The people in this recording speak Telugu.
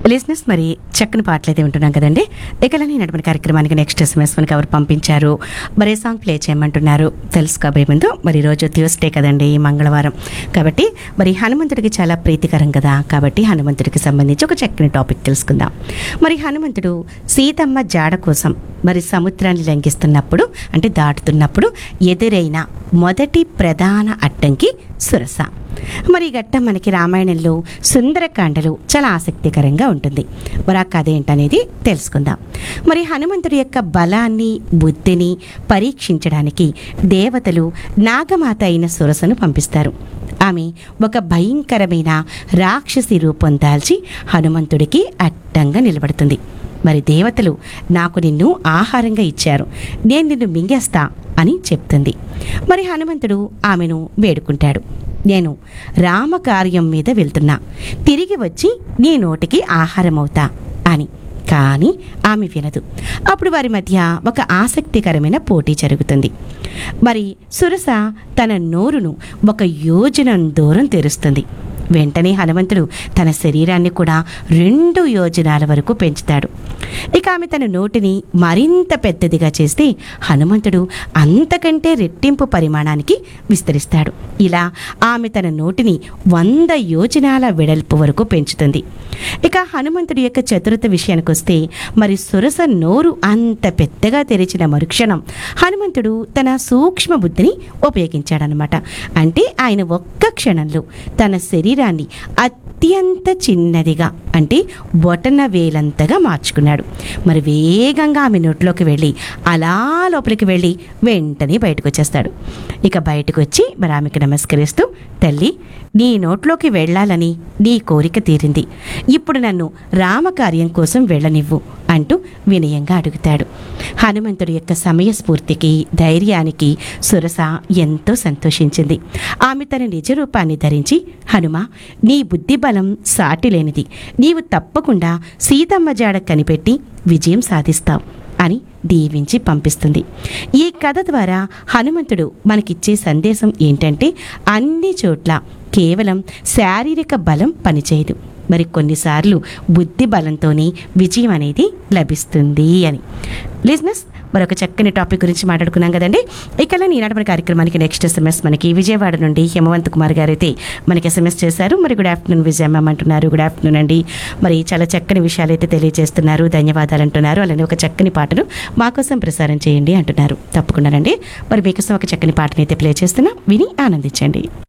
లిజినెస్ మరి చక్కని పాటలు అయితే వింటున్నాం కదండి ఇకలని నటువంటి కార్యక్రమానికి నెక్స్ట్ ఎస్ఎంఎస్ మనకి ఎవరు పంపించారు మరి ఏ సాంగ్ ప్లే చేయమంటున్నారు తెలుసుకోబోయే ముందు మరి రోజు ట్యూస్డే కదండి మంగళవారం కాబట్టి మరి హనుమంతుడికి చాలా ప్రీతికరం కదా కాబట్టి హనుమంతుడికి సంబంధించి ఒక చక్కని టాపిక్ తెలుసుకుందాం మరి హనుమంతుడు సీతమ్మ జాడ కోసం మరి సముద్రాన్ని లంఘిస్తున్నప్పుడు అంటే దాటుతున్నప్పుడు ఎదురైన మొదటి ప్రధాన అడ్డంకి సురస మరి ఈ ఘట్టం మనకి రామాయణంలో సుందరకాండలు చాలా ఆసక్తికరంగా ఉంటుంది మరి ఆ కథ ఏంటనేది తెలుసుకుందాం మరి హనుమంతుడి యొక్క బలాన్ని బుద్ధిని పరీక్షించడానికి దేవతలు నాగమాత అయిన సురసను పంపిస్తారు ఆమె ఒక భయంకరమైన రాక్షసి రూపం దాల్చి హనుమంతుడికి అడ్డంగా నిలబడుతుంది మరి దేవతలు నాకు నిన్ను ఆహారంగా ఇచ్చారు నేను నిన్ను మింగేస్తా అని చెప్తుంది మరి హనుమంతుడు ఆమెను వేడుకుంటాడు నేను రామకార్యం మీద వెళ్తున్నా తిరిగి వచ్చి నీ నోటికి ఆహారం అవుతా అని కానీ ఆమె వినదు అప్పుడు వారి మధ్య ఒక ఆసక్తికరమైన పోటీ జరుగుతుంది మరి సురస తన నోరును ఒక యోజనం దూరం తెరుస్తుంది వెంటనే హనుమంతుడు తన శరీరాన్ని కూడా రెండు యోజనాల వరకు పెంచుతాడు ఇక ఆమె తన నోటిని మరింత పెద్దదిగా చేస్తే హనుమంతుడు అంతకంటే రెట్టింపు పరిమాణానికి విస్తరిస్తాడు ఇలా ఆమె తన నోటిని వంద యోజనాల వెడల్పు వరకు పెంచుతుంది ఇక హనుమంతుడి యొక్క చతురత విషయానికి వస్తే మరి సురస నోరు అంత పెద్దగా తెరిచిన మరుక్షణం హనుమంతుడు తన సూక్ష్మ బుద్ధిని ఉపయోగించాడనమాట అంటే ఆయన ఒక్క క్షణంలో తన శరీరాన్ని అత్యంత చిన్నదిగా అంటే బొటన వేలంతగా మార్చుకున్నాడు మరి వేగంగా ఆమె నోట్లోకి వెళ్ళి అలా లోపలికి వెళ్ళి వెంటనే బయటకు వచ్చేస్తాడు ఇక బయటకు వచ్చి మరి ఆమెకు నమస్కరిస్తూ తల్లి నీ నోట్లోకి వెళ్ళాలని నీ కోరిక తీరింది ఇప్పుడు నన్ను రామకార్యం కోసం వెళ్ళనివ్వు అంటూ వినయంగా అడుగుతాడు హనుమంతుడి యొక్క సమయస్ఫూర్తికి ధైర్యానికి సురస ఎంతో సంతోషించింది ఆమె తన నిజ రూపాన్ని ధరించి హనుమ నీ బుద్ధి బలం సాటిలేనిది నీవు తప్పకుండా సీతమ్మ జాడ కనిపెట్టి విజయం సాధిస్తావు అని దీవించి పంపిస్తుంది ఈ కథ ద్వారా హనుమంతుడు మనకిచ్చే సందేశం ఏంటంటే అన్ని చోట్ల కేవలం శారీరక బలం పనిచేయదు మరి కొన్నిసార్లు బుద్ధి బలంతోనే విజయం అనేది లభిస్తుంది అని లిజినెస్ మరొక చక్కని టాపిక్ గురించి మాట్లాడుకున్నాం కదండి ఇక ఈనాటి మన కార్యక్రమానికి నెక్స్ట్ ఎస్ఎంఎస్ మనకి విజయవాడ నుండి హేమవంత్ కుమార్ గారు అయితే మనకి ఎస్ఎంఎస్ చేశారు మరి గుడ్ ఆఫ్టర్నూన్ విజయ మ్యామ్ అంటున్నారు గుడ్ ఆఫ్టర్నూన్ అండి మరి చాలా చక్కని విషయాలు అయితే తెలియజేస్తున్నారు ధన్యవాదాలు అంటున్నారు అలానే ఒక చక్కని పాటను మా కోసం ప్రసారం చేయండి అంటున్నారు తప్పకుండానండి మరి మీకోసం ఒక చక్కని పాటను అయితే ప్లే చేస్తున్నాం విని ఆనందించండి